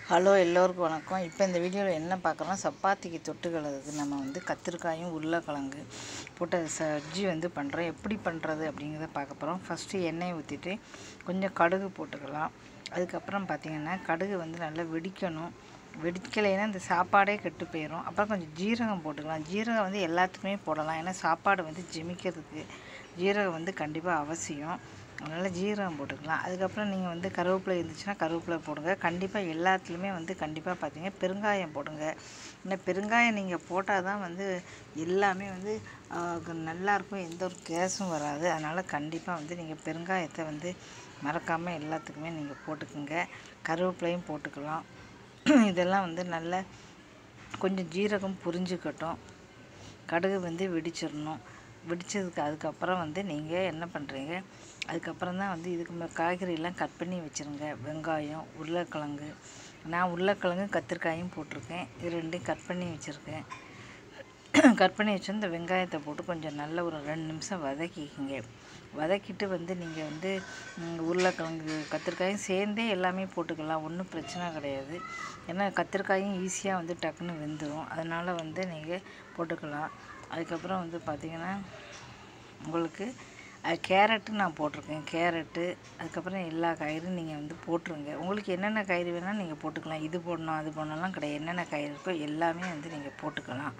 hello எல்லோருக்கும் வணக்கம் இப்போ இந்த வீடியோவில் என்ன பார்க்குறோம்னா சப்பாத்திக்கு தொட்டுக்கிறதுக்கு நம்ம வந்து கத்திரிக்காயும் உருளைக்கிழங்கு போட்டு சப்ஜி வந்து பண்ணுறோம் எப்படி பண்ணுறது அப்படிங்கிறத பார்க்க போகிறோம் ஃபஸ்ட்டு எண்ணெய் ஊற்றிட்டு கொஞ்சம் கடுகு போட்டுக்கலாம் அதுக்கப்புறம் பார்த்திங்கன்னா கடுகு வந்து நல்லா வெடிக்கணும் வெடிக்கலைன்னா இந்த சாப்பாடே கெட்டு போயிடும் அப்புறம் கொஞ்சம் ஜீரகம் போட்டுக்கலாம் ஜீரகம் வந்து எல்லாத்துக்குமே போடலாம் ஏன்னா சாப்பாடு வந்து ஜெமிக்கிறதுக்கு ஜீரகம் வந்து கண்டிப்பாக அவசியம் அதனால் ஜீரகம் போட்டுக்கலாம் அதுக்கப்புறம் நீங்கள் வந்து கருவேப்பிலை இருந்துச்சுன்னா கருவேப்பிலை போடுங்க கண்டிப்பாக எல்லாத்துலேயுமே வந்து கண்டிப்பாக பார்த்தீங்க பெருங்காயம் போடுங்க இந்த பெருங்காயம் நீங்கள் போட்டால் தான் வந்து எல்லாமே வந்து ஆஹ், நல்லாயிருக்கும் எந்த ஒரு கேஸும் வராது அதனால் கண்டிப்பாக வந்து நீங்கள் பெருங்காயத்தை வந்து மறக்காமல் எல்லாத்துக்குமே நீங்கள் போட்டுக்குங்க கருவேப்பிலையும் போட்டுக்கலாம் இதெல்லாம் வந்து நல்ல கொஞ்சம் ஜீரகம் புரிஞ்சுக்கட்டும் கடுகு வந்து வெடிச்சிடணும் வெடிச்சதுக்கு அதுக்கப்புறம் வந்து நீங்கள் என்ன பண்ணுறீங்க அதுக்கப்புறம் தான் வந்து இதுக்கு மே- காய்கறியெல்லாம் கட் பண்ணி வச்சுருங்க வெங்காயம் உருளைக்கிழங்கு நான் உருளைக்கிழங்கு கத்திரிக்காயும் போட்டிருக்கேன் இது ரெண்டையும் கட் பண்ணி வச்சுருக்கேன் கட் பண்ணி வச்சு இந்த வெங்காயத்தை போட்டு கொஞ்சம் நல்ல ஒரு ரெண்டு நிமிஷம் வதக்கிக்கிங்க வதக்கிட்டு வந்து நீங்கள் வந்து ம், உருளைக்கிழங்கு கத்திரிக்காயும் சேர்ந்தே எல்லாமே போட்டுக்கலாம் ஒன்றும் பிரச்சனை கிடையாது ஏன்னா கத்திரிக்காயும் ஈஸியாக வந்து டக்குன்னு வெந்துடும் அதனால் வந்து நீங்கள் போட்டுக்கலாம் அதுக்கப்புறம் வந்து பார்த்திங்கன்னா உங்களுக்கு அது கேரட்டு நான் போட்டிருக்கேன் கேரட்டு அதுக்கப்புறம் எல்லா காய்கறியும் நீங்கள் வந்து போட்டுருங்க உங்களுக்கு என்னென்ன காய்கறி வேணால் நீங்கள் போட்டுக்கலாம் இது போடணும் அது போடணும்லாம் கிடையாது என்னென்ன காய்கறி இருக்கோ எல்லாமே வந்து நீங்கள் போட்டுக்கலாம்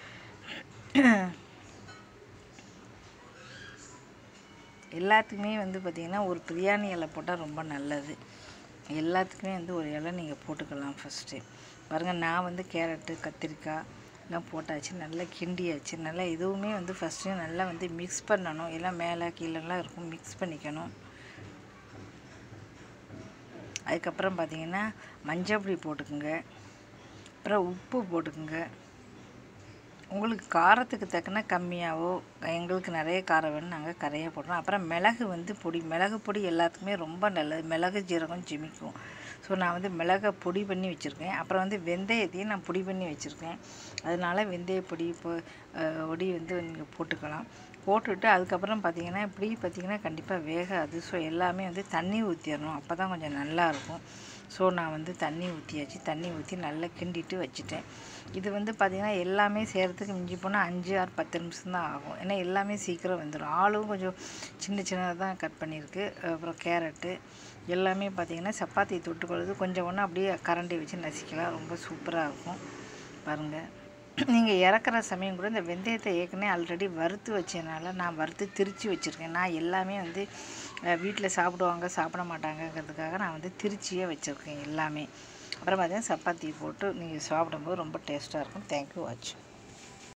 எல்லாத்துக்குமே வந்து பார்த்திங்கன்னா ஒரு பிரியாணி இலை போட்டால் ரொம்ப நல்லது எல்லாத்துக்குமே வந்து ஒரு இலை நீங்கள் போட்டுக்கலாம் ஃபஸ்ட்டு பாருங்கள் நான் வந்து கேரட்டு கத்திரிக்காய் எல்லாம் போட்டாச்சு நல்லா கிண்டியாச்சு நல்லா இதுவுமே வந்து ஃபஸ்ட்டு நல்லா வந்து மிக்ஸ் பண்ணணும் எல்லாம் மேலே கீழெல்லாம் இருக்கும் மிக்ஸ் பண்ணிக்கணும் அதுக்கப்புறம் பார்த்தீங்கன்னா மஞ்சள் பொடி போட்டுக்குங்க அப்புறம் உப்பு போட்டுக்குங்க உங்களுக்கு காரத்துக்கு தக்கன கம்மியாகவோ எங்களுக்கு நிறைய காரம் வேணும் நாங்கள் கரையாக போடுறோம் அப்புறம் மிளகு வந்து பொடி மிளகு பொடி எல்லாத்துக்குமே ரொம்ப நல்லது மிளகு ஜீரகம் ஜிமிக்கும் ஸோ நான் வந்து மிளகை பொடி பண்ணி வச்சுருக்கேன் அப்புறம் வந்து வெந்தயத்தையும் நான் பொடி பண்ணி வச்சுருக்கேன் அதனால வெந்தய பொடி இப்போ அஹ், பொடி வந்து நீங்கள் போட்டுக்கலாம் போட்டுட்டு அதுக்கப்புறம் பார்த்தீங்கன்னா இப்படி பார்த்தீங்கன்னா கண்டிப்பாக வேகாது ஸோ எல்லாமே வந்து தண்ணி ஊற்றிடணும் அப்போ தான் கொஞ்சம் நல்லாயிருக்கும் ஸோ நான் வந்து தண்ணி ஊற்றியாச்சு தண்ணி ஊற்றி நல்லா கிண்டிட்டு வச்சுட்டேன் இது வந்து பார்த்திங்கன்னா எல்லாமே செய்கிறதுக்கு மிஞ்சி போனால் அஞ்சு ஆறு பத்து நிமிஷம் தான் ஆகும் ஏன்னா எல்லாமே சீக்கிரம் வந்துடும் ஆளும் கொஞ்சம் சின்ன சின்னதாக தான் கட் பண்ணியிருக்கு அப்புறம் கேரட்டு எல்லாமே பார்த்திங்கன்னா சப்பாத்தி தொட்டுக்கொள்வது கொஞ்சம் ஒன்று அப்படியே கரண்டி வச்சு நசிக்கலாம் ரொம்ப சூப்பராக இருக்கும் பாருங்கள் நீங்கள் இறக்குற சமயம் கூட இந்த வெந்தயத்தை ஏற்கனவே ஆல்ரெடி வறுத்து வச்சதுனால நான் வறுத்து திரித்து வச்சுருக்கேன் நான் எல்லாமே வந்து வீட்டில் சாப்பிடுவாங்க சாப்பிட மாட்டாங்கங்கிறதுக்காக நான் வந்து திரிச்சியே வச்சுருக்கேன் எல்லாமே அப்புறம் பார்த்தீங்கன்னா சப்பாத்தி போட்டு நீங்கள் சாப்பிடும்போது ரொம்ப டேஸ்ட்டாக இருக்கும் தேங்க்யூ வாட்ச்